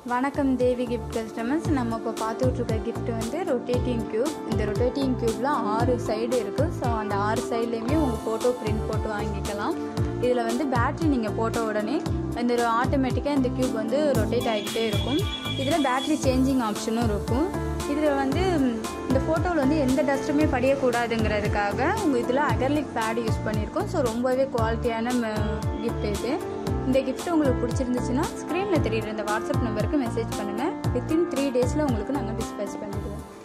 வணக்கம் தேவி gift customers நம்ம இப்போ பார்த்துட்டு இருக்க gift வந்து ரொட்டேட்டிங் க்யூப் இந்த ரொட்டேட்டிங் க்யூப்பில் ஆறு சைடு இருக்குது ஸோ அந்த ஆறு சைட்லேயுமே உங்கள் ஃபோட்டோ பிரிண்ட் போட்டு வாங்கிக்கலாம் இதில் வந்து பேட்ரி நீங்கள் போட்ட உடனே இந்த ஆட்டோமேட்டிக்காக இந்த க்யூப் வந்து ரொட்டேட் ஆகிக்கிட்டே இருக்கும் இதில் பேட்ரி சேஞ்சிங் ஆப்ஷனும் இருக்கும் இதில் வந்து ம், இந்த ஃபோட்டோவில் வந்து எந்த டஸ்ட்டுமே படியக்கூடாதுங்கிறதுக்காக உங்கள் இதில் அகர்லிக் பேட் யூஸ் பண்ணியிருக்கோம் ஸோ ரொம்பவே குவாலிட்டியான கிஃப்ட் இது இந்த gift உங்களுக்கு பிடிச்சிருந்துச்சுன்னா ஸ்க்ரீனில் தெரியுற இந்த வாட்ஸ்அப் நம்பருக்கு மெசேஜ் பண்ணுங்கள் வித்தின் த்ரீ டேஸில் உங்களுக்கு நாங்கள் டிஸ்பேச் பண்ணிடுவோம்